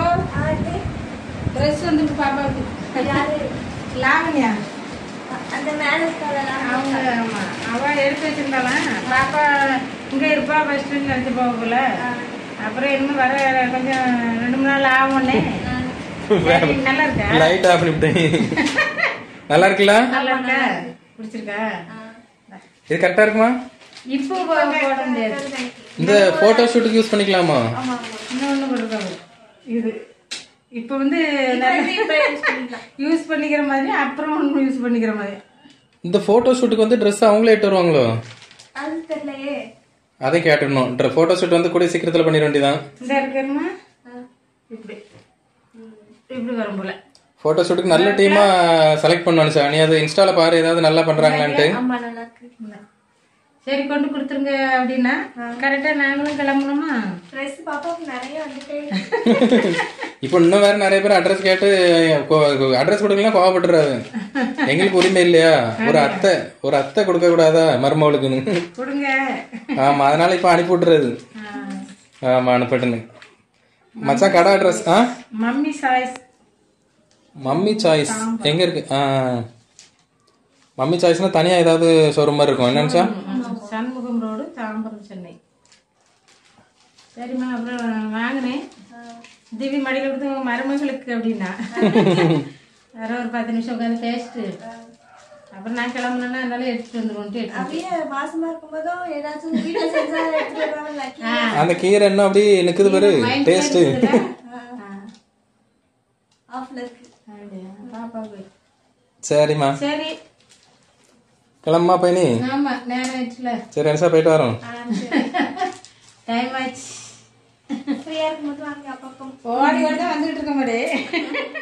Dress வந்து பாப்பாவுக்கு யாரு லாவண்யா அந்த மேல இருக்காளா அவங்க ஆமா அவ எடுத்து வச்சிருந்தாலாம் பாப்பா இங்க இருப்பா ஃபர்ஸ்ட் நினைச்சு போக போல அப்புறம் இன்னும் வர கொஞ்சம் ரெண்டு மூணு நாள் ஆகும்னே சரி, நல்லா இருக்கா லைட் ஆஃப் பண்ணிவிட்டேன் நல்லா இருக்குல்ல நல்லா இருக்கா பிடிச்சிருக்கா இது கரெக்டா இருக்குமா இப்போ போ- போட முடியாது இந்த போட்டோ ஷூட்டுக்கு யூஸ் பண்ணிக்கலாமா இன்னொன்னு கொடுக்காது இது இப்போ வந்து யூஸ் பண்ணிக்கிற மாதிரி அப்புறம் ஒன்று யூஸ் பண்ணிக்கிற மாதிரி இந்த போட்டோ ஷூட்டுக்கு வந்து ட்ரெஸ் அவங்களே இட்டு வருவாங்களோ அது தெரியலையே அதை கேட்டுடணும் போட்டோ ஷூட் வந்து கூடிய சீக்கிரத்துல பண்ணிட வேண்டியதான் இந்த இருக்கிறமா இப்படி இப்படி வரும் போல போட்டோ ஷூட்டுக்கு நல்ல டீமா செலக்ட் பண்ணணும் சார் நீ அது இன்ஸ்டால பாரு ஏதாவது நல்லா பண்றாங்களான்ட்டு அம்மா நல்லா இருக்கு சரி கொண்டு கொடுத்துருங்க அப்படின்னா கரெக்டா நாங்களும் கிளம்பணுமா ட்ரெஸ் பாப்பாவுக்கு நிறைய வந்துட்டே இருக்கு. இப்போ இன்னும் வேற நிறைய பேர் அட்ரஸ் கேட்டு அட்ரஸ் கொடுக்கலாம் கோவப்பட்டுறாரு எங்களுக்கு உரிமை இல்லையா ஒரு அத்தை ஒரு அத்தை கொடுக்க கூடாதா மருமவளுக்குன்னு கொடுங்க ஆமா அதனால இப்ப அனுப்பி விட்டுறது ஆ. ஆமா அனுப்பிட்டுன்னு மச்சான் கடை அட்ரஸ் ஆ மம்மி சாய்ஸ் மம்மி சாய்ஸ் எங்க இருக்கு ஆ மம்மி சாய்ஸ்னா தனியா ஏதாவது ஷோரூம் மாதிரி இருக்கும் என்னன்னு சண்முகம் ரோடு தாம்பரம் சென்னை சரிம்மா அப்புறம் வாங்கினேன் திவி மடியில் கொடுத்து உங்க மருமகளுக்கு அப்படின்னா வேற ஒரு பத்து நிமிஷம் உட்காந்து பேசிட்டு அப்புறம் நான் கிளம்புனேன்னா அதனால எடுத்துட்டு வந்துருவோன்ட்டு எடுத்து அப்படியே மாசமா இருக்கும்போதும் ஏதாச்சும் வீட்டுல செஞ்சா எடுத்துட்டு வருவாங்க லக்கி அந்த கீரை என்ன அப்படி நிக்குது பாரு டேஸ்ட் ஆஃப்ல இருக்கு பாப்பாவுக்கு சரிம்மா சரிம்மா சரி கிளம்புமா பயணி ஆமா நேரம் ஆயிடுச்சுல சரி அனுசா போயிட்டு வரோம் டைம் ஆயிடுச்சு ஃப்ரீயா இருக்கும்போது வாங்க அப்பப்போ ஓடி ஓடி தான் வந்துகிட்டு இருக்க மாட்டே